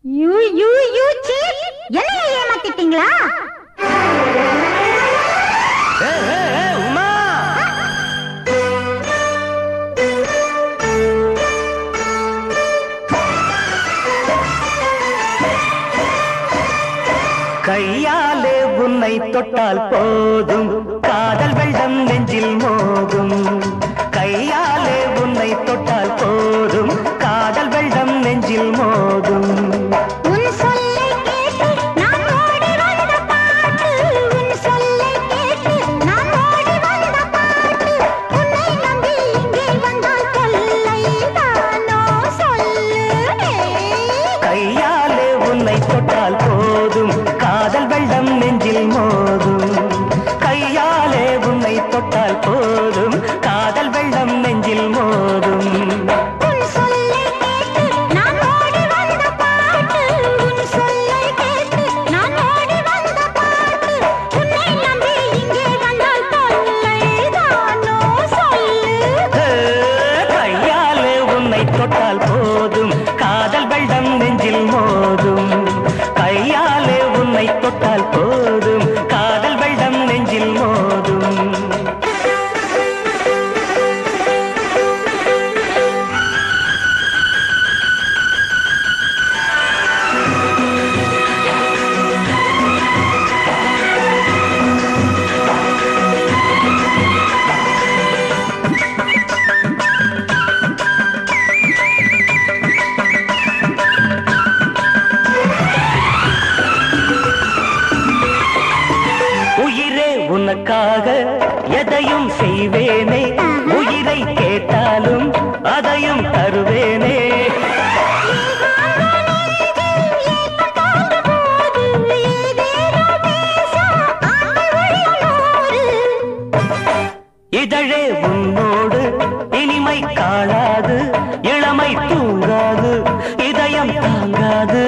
You you you see என்னைய ஏமாத்திட்டீங்களா உமா கையாலே உன்னை தொட்டால் போதும் காதல் வெள்ளம் நெஞ்சில் மோதும் கையாலே உன்னை தொட்டால் போதும் காதல் வெள்ளம் நெஞ்சில் மோதும் உன் சொல்லை கேட்டு நான் ஓடி வந்த பாட்டு உன் சொல்லை கேட்டு நான் ஓடி வந்த பாட்டு உன்னை நம்பி இங்கே வந்தால் தொல்லை தானோ சொல்லு கையாலே உன்னை தொட்டால் போதும் காதல் வெள்ளம் நெஞ்சில் மோதும் கையாலே உன்னை தொட்டால் போதும் காதல் வெள்ளம் நெஞ்சில் மோதும் உன் சொல்லை கேட்டு நான் ஓடி வந்த பாட்டு உன் சொல்லை கேட்டு நான் ஓடி வந்த பாட்டு உன்னை நம்பி இங்கே வந்தால் தொல்லை தானோ சொல்லு கையாலே உன்னை தொட்டால் போதும் காதல் வெள்ளம் நெஞ்சில் மோதும் கையாலே உன்னை தொட்டால் போதும் காதல் வெள்ளம் நெஞ்சில் மோதும் உயிரே உனக்காக எதையும் செய்வேனே உயிரை கேட்டாலும் அதையும் தருவேனே இதழே உன்னோடு இனிமை காணாது இளமை தூங்காது இதயம் தாங்காது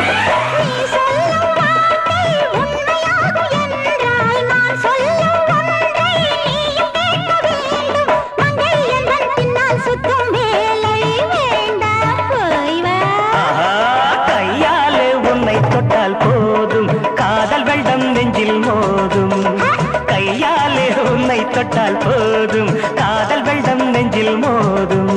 ஆஹா, கையாலே உன்னை தொட்டால் போதும் காதல் வெள்ளம் நெஞ்சில் மோதும் கையாலே உன்னை தொட்டால் போதும் காதல் வெள்ளம் நெஞ்சில் மோதும்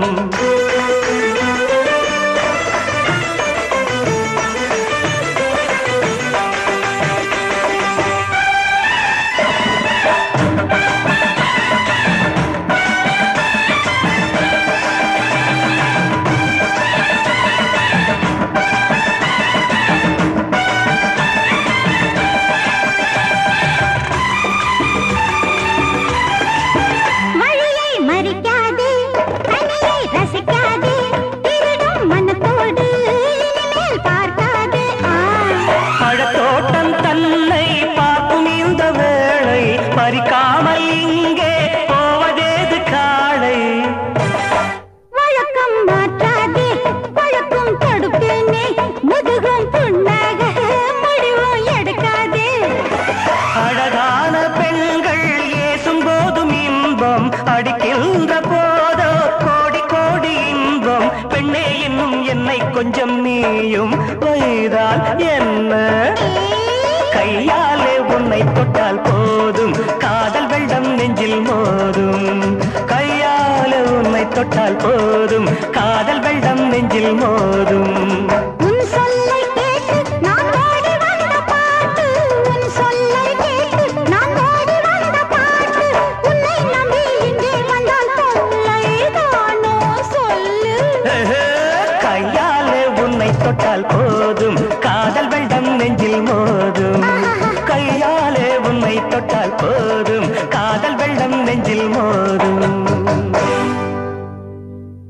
மழையை மறிக்காதே தனியை ரசிக்காதே திருடும் மனத்தோடு இனிமேல் பார்க்காதே ஆ. பழத்தோட்டம் தன்னை பார்க்கும் இந்த வேளை பறிக்காமல் இங்கே போவதேது காளை வழக்கம் மாற்றாதே பழக்கம் தடுப்பேனே முதுகும் புண்ணாக முடிவும் எடுக்காதே அழகான பெண்கள் ஏசும் போதும் இன்பம் அடிக்கின்ற போதோ கோடி கோடி இன்பம் பெண்ணே இன்னும் என்னை கொஞ்சம் நீயும் வைதால் என்ன கையாலே உன்னை தொட்டால் போதும் காதல் வெள்ளம் நெஞ்சில் மோதும் கையாலே உன்னை தொட்டால் போதும் காதல் வெள்ளம் நெஞ்சில் மோதும் உன் சொல்லை கேட்டு நான் ஓடி வந்த பாட்டு உன் சொல்லை கேட்டு நான் ஓடி வந்த பாட்டு உன்னை நம்பி இங்கே வந்தால் தொல்லை தானோ சொல்லு கையாலே உன்னை தொட்டால் போதும் காதல் வெள்ளம் நெஞ்சில் மோதும் கையாலே உன்னை தொட்டால் போதும்